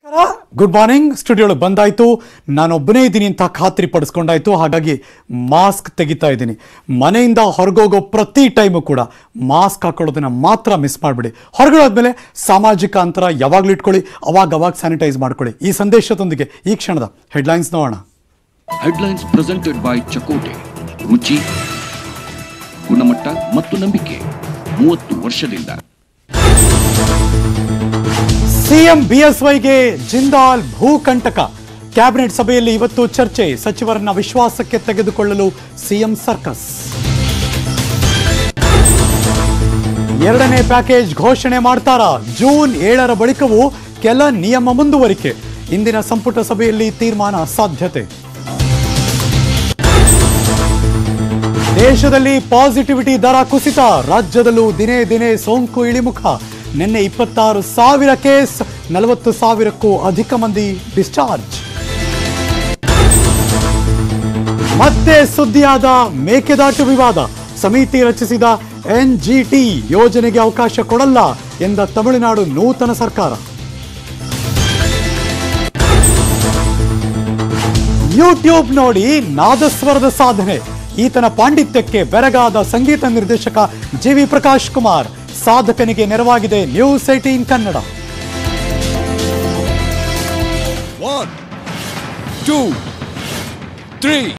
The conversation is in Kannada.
ಗುಡ್ ಮಾರ್ನಿಂಗ್ ಸ್ಟುಡಿಯೋಗೆ ಬಂದಾಯ್ತು ನಾನೊಬ್ಬನೇ ಇದ್ದೀನಿ ಅಂತ ಖಾತ್ರಿ ಪಡಿಸ್ಕೊಂಡಾಯ್ತು ಹಾಗಾಗಿ ಮಾಸ್ಕ್ ತೆಗಿತಾ ಇದ್ದೀನಿ ಮನೆಯಿಂದ ಹೊರಗೋಗೋ ಪ್ರತಿ ಟೈಮು ಕೂಡ ಮಾಸ್ಕ್ ಹಾಕೊಳ್ಳೋದನ್ನ ಮಾತ್ರ ಮಿಸ್ ಮಾಡಿಬಿಡಿ ಹೊರಗಡೆ ಸಾಮಾಜಿಕ ಅಂತರ ಯಾವಾಗಲೂ ಇಟ್ಕೊಳ್ಳಿ ಅವಾಗ ಅವಾಗ ಸ್ಯಾನಿಟೈಸ್ ಮಾಡ್ಕೊಳ್ಳಿ ಈ ಸಂದೇಶದೊಂದಿಗೆ ಈ ಕ್ಷಣದ ಹೆಡ್ಲೈನ್ಸ್ ನೋಡೋಣ ಹೆಡ್ಲೈನ್ಸ್ ಪ್ರೆಸೆಂಟೆಡ್ ಬೈ ಚಕೋಟೆ ರುಚಿ ಗುಣಮಟ್ಟ ಮತ್ತು ನಂಬಿಕೆ ಮೂವತ್ತು ವರ್ಷದಿಂದ ಸಿಎಂ ಬಿಎಸ್ವೈಗೆ ಜಿಂದಾಲ್ ಭೂಕಂಟಕ ಕ್ಯಾಬಿನೆಟ್ ಸಭೆಯಲ್ಲಿ ಇವತ್ತು ಚರ್ಚೆ ಸಚಿವರನ್ನ ವಿಶ್ವಾಸಕ್ಕೆ ತೆಗೆದುಕೊಳ್ಳಲು ಸಿಎಂ ಸರ್ಕಸ್ ಎರಡನೇ ಪ್ಯಾಕೇಜ್ ಘೋಷಣೆ ಮಾಡ್ತಾರಾ ಜೂನ್ ಏಳರ ಬಳಿಕವೂ ಕೆಲ ನಿಯಮ ಮುಂದುವರಿಕೆ ಇಂದಿನ ಸಂಪುಟ ಸಭೆಯಲ್ಲಿ ತೀರ್ಮಾನ ಸಾಧ್ಯತೆ ದೇಶದಲ್ಲಿ ಪಾಸಿಟಿವಿಟಿ ದರ ಕುಸಿತ ರಾಜ್ಯದಲ್ಲೂ ದಿನೇ ದಿನೇ ಸೋಂಕು ಇಳಿಮುಖ ನಿನ್ನೆ ಇಪ್ಪತ್ತಾರು ಸಾವಿರ ಕೇಸ್ ನಲವತ್ತು ಸಾವಿರಕ್ಕೂ ಅಧಿಕ ಮಂದಿ ಡಿಸ್ಚಾರ್ಜ್ ಮತ್ತೆ ಸುದ್ದಿಯಾದ ಮೇಕೆದಾಟು ವಿವಾದ ಸಮಿತಿ ರಚಿಸಿದ ಎನ್ಜಿಟಿ ಯೋಜನೆಗೆ ಅವಕಾಶ ಕೊಡಲ್ಲ ಎಂದ ತಮಿಳುನಾಡು ನೂತನ ಸರ್ಕಾರ ಯೂಟ್ಯೂಬ್ ನೋಡಿ ನಾದಸ್ವರದ ಸಾಧನೆ ಈತನ ಪಾಂಡಿತ್ಯಕ್ಕೆ ಬೆರಗಾದ ಸಂಗೀತ ನಿರ್ದೇಶಕ ಜಿ ವಿ ಪ್ರಕಾಶ್ ಕುಮಾರ್ ಸಾಧಕನಿಗೆ ನೆರವಾಗಿದೆ news eighteen Kannada One, two, three.